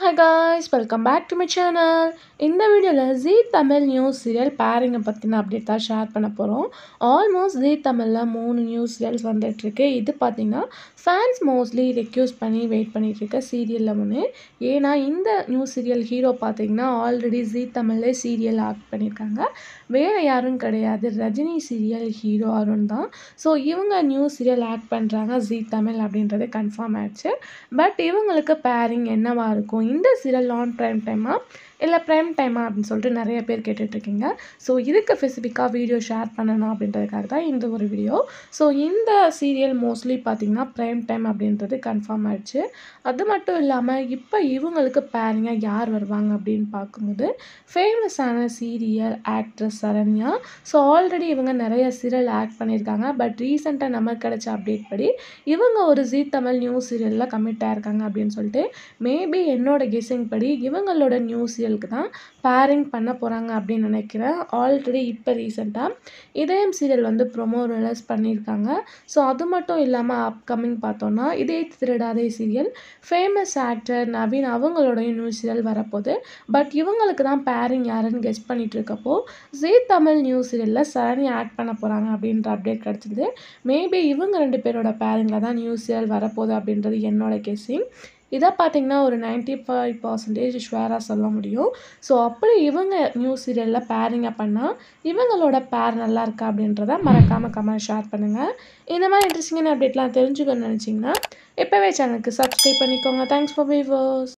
hi guys welcome back to my channel இந்த வீடியோவில் Zee Tamil news serial பேரிங்கை பற்றின அப்டேட் தான் ஷேர் பண்ண போகிறோம் ஆல்மோஸ்ட் ஜீ தமிழில் மூணு நியூஸ் சீரியல்ஸ் வந்துட்டுருக்கு இது பார்த்திங்கன்னா ஃபேன்ஸ் மோஸ்ட்லி ரெக்யூஸ் பண்ணி வெயிட் பண்ணிகிட்ருக்க சீரியலில் ஒன்று ஏன்னா இந்த நியூஸ் சீரியல் ஹீரோ பார்த்திங்கன்னா ஆல்ரெடி ஜீ தமிழ்லே சீரியல் ஆக்ட் பண்ணியிருக்காங்க வேறு யாரும் கிடையாது ரஜினி சீரியல் ஹீரோ அருண் தான் ஸோ இவங்க நியூஸ் சீரியல் ஆக்ட் பண்ணுறாங்க ஜீ தமிழ் அப்படின்றது கன்ஃபார்ம் ஆயிடுச்சு பட் இவங்களுக்கு பேரிங் என்னவா இருக்கும் இந்த சீரியல் ஆன் ப்ரைம் டைமா இல்லை ப்ரைம் டைமா அப்படின்னு சொல்லிட்டு நிறைய பேர் கேட்டுட்ருக்கீங்க ஸோ இதுக்கு ஸ்பெசிஃபிக்காக வீடியோ ஷேர் பண்ணணும் அப்படின்றதுக்காக தான் இந்த ஒரு வீடியோ ஸோ இந்த சீரியல் மோஸ்ட்லி பார்த்திங்கன்னா ப்ரைம் டைம் அப்படின்றது கன்ஃபார்ம் ஆயிடுச்சு அது மட்டும் இல்லாமல் இப்போ இவங்களுக்கு பேரிங்காக யார் வருவாங்க அப்படின்னு பார்க்கும்போது ஃபேமஸான serial actress Saranya so already இவங்க நிறைய சீரியல் ஆக்ட் பண்ணியிருக்காங்க பட் ரீசெண்டாக நமக்கு கிடைச்ச அப்டேட் படி இவங்க ஒரு ஜீ தமிழ் நியூஸ் சீரியலில் கமிட் ஆயிருக்காங்க அப்படின்னு சொல்லிட்டு மேபி என்னோட கெஸிங் படி இவங்களோட நியூஸ் சீரியலுக்கு தான் பேரிங் பண்ண போகிறாங்க அப்படின்னு நினைக்கிறேன் ஆல்ரெடி இப்போ ரீசெண்டாக இதயம் சீரியல் வந்து ப்ரொமோ ரிலீஸ் பண்ணியிருக்காங்க ஸோ அது மட்டும் இல்லாமல் அப்கமிங் பார்த்தோன்னா இதே திருடாதே சீரியல் ஃபேமஸ் ஆக்டர் நவீன் அவங்களோட நியூஸ் சீரியல் வரப்போகுது பட் இவங்களுக்கு தான் பேரிங் யாருன்னு கெஸ் பண்ணிட்டு இருக்கப்போ ஜீ தமிழ் நியூஸ் சீரியலில் சரணி ஆக்ட் பண்ண போகிறாங்க அப்படின்ற அப்டேட் கிடச்சிது மேபி இவங்க ரெண்டு பேரோட பேரிங்கில் தான் நியூஸ் சீரியல் வரப்போகுது அப்படின்றது என்னோட கெஸ்ஸிங் இதை பார்த்திங்கன்னா ஒரு நைன்ட்டி ஃபைவ் பர்சன்டேஜ் ஷுவராக சொல்ல முடியும் ஸோ அப்படி இவங்க நியூஸ் சீரியலில் பேரிங்காக பண்ணால் இவங்களோட பேர் நல்லா இருக்கா அப்படின்றத மறக்காமல் கமெண்ட் ஷேர் பண்ணுங்கள் இந்த மாதிரி இன்ட்ரெஸ்டிங்கான அப்டேட்லாம் தெரிஞ்சுக்கணும்னு நினச்சிங்கன்னா இப்போவே சேனலுக்கு சப்ஸ்கிரைப் பண்ணிக்கோங்க தேங்க்ஸ் ஃபார் வீவர்ஸ்